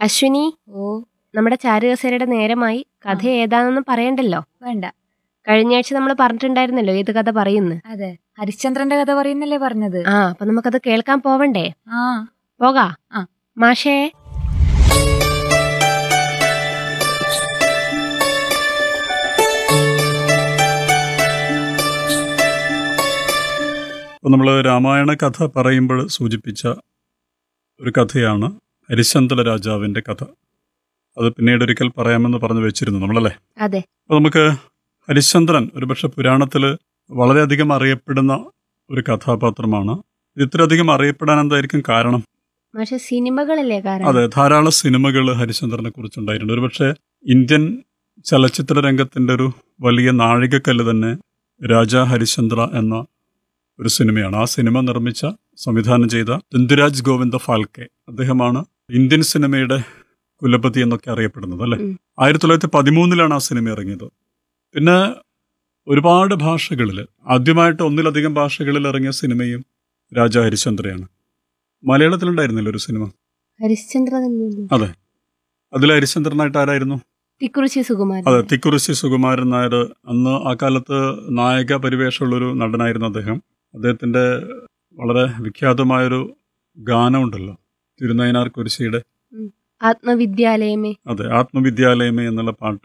അശ്വിനി ഓ നമ്മുടെ ചാരുകസേരയുടെ നേരമായി കഥ ഏതാണെന്ന് പറയണ്ടല്ലോ വേണ്ട കഴിഞ്ഞ ആഴ്ച നമ്മൾ പറഞ്ഞിട്ടുണ്ടായിരുന്നല്ലോ ഏത് കഥ പറയുന്നു അതെ ഹരിശ്ചന്ദ്രന്റെ കഥ പറയുന്നല്ലേ പറഞ്ഞത് ആ അപ്പൊ നമുക്കത് കേൾക്കാൻ പോവണ്ടേ ആ പോകാ ആ. മാഷേ അപ്പോൾ നമ്മൾ രാമായണ കഥ പറയുമ്പോൾ സൂചിപ്പിച്ച ഒരു കഥയാണ് ഹരിശ്ചന്ദ്ര രാജാവിൻ്റെ കഥ അത് പിന്നീട് ഒരിക്കൽ പറയാമെന്ന് പറഞ്ഞു വെച്ചിരുന്നു നമ്മളല്ലേ അതെ അപ്പോൾ നമുക്ക് ഹരിശ്ചന്ദ്രൻ ഒരുപക്ഷെ പുരാണത്തിൽ വളരെയധികം അറിയപ്പെടുന്ന ഒരു കഥാപാത്രമാണ് ഇത് ഇത്രയധികം അറിയപ്പെടാൻ എന്തായിരിക്കും കാരണം മാഷെ സിനിമകളല്ലേ കാരണം അതെ ധാരാളം സിനിമകൾ ഹരിശ്ചന്ദ്രനെ കുറിച്ചുണ്ടായിട്ടുണ്ട് ഒരുപക്ഷെ ഇന്ത്യൻ ചലച്ചിത്ര രംഗത്തിൻ്റെ ഒരു വലിയ നാഴികക്കല്ല് തന്നെ രാജാ ഹരിശ്ചന്ദ്ര എന്ന ഒരു സിനിമയാണ് ആ സിനിമ നിർമ്മിച്ച സംവിധാനം ചെയ്ത ഇന്ദുരാജ് ഗോവിന്ദ ഫാൽക്കെ അദ്ദേഹമാണ് ഇന്ത്യൻ സിനിമയുടെ കുലപതി എന്നൊക്കെ അറിയപ്പെടുന്നത് അല്ലെ ഉം. ആയിരത്തി തൊള്ളായിരത്തി പതിമൂന്നിലാണ് ആ സിനിമ ഇറങ്ങിയത് പിന്നെ ഒരുപാട് ഭാഷകളിൽ ആദ്യമായിട്ട് ഒന്നിലധികം ഭാഷകളിൽ ഇറങ്ങിയ സിനിമയും രാജാ ഹരിശ്ചന്ദ്രയാണ് മലയാളത്തിലുണ്ടായിരുന്നില്ല ഒരു സിനിമ ഹരിശ്ചന്ദ്ര തന്നെയല്ലേ അതിൽ ഹരിശ്ചന്ദ്രനായിട്ട് ആരായിരുന്നു തിക്കുറിശി സുകുമാരൻ അതെ തിക്കുറിശി സുകുമാരൻ നായർ അന്ന് ആ കാലത്ത് നായക പരിവേഷമുള്ളൊരു നടനായിരുന്നു അദ്ദേഹം അദ്ദേഹത്തിന്റെ വളരെ വിഖ്യാതമായൊരു ഗാനമുണ്ടല്ലോ തിരുനയനാർ കുരിശിയുടെ ആത്മവിദ്യാലയമേ അതെ ആത്മവിദ്യാലയമേ എന്നുള്ള പാട്ട്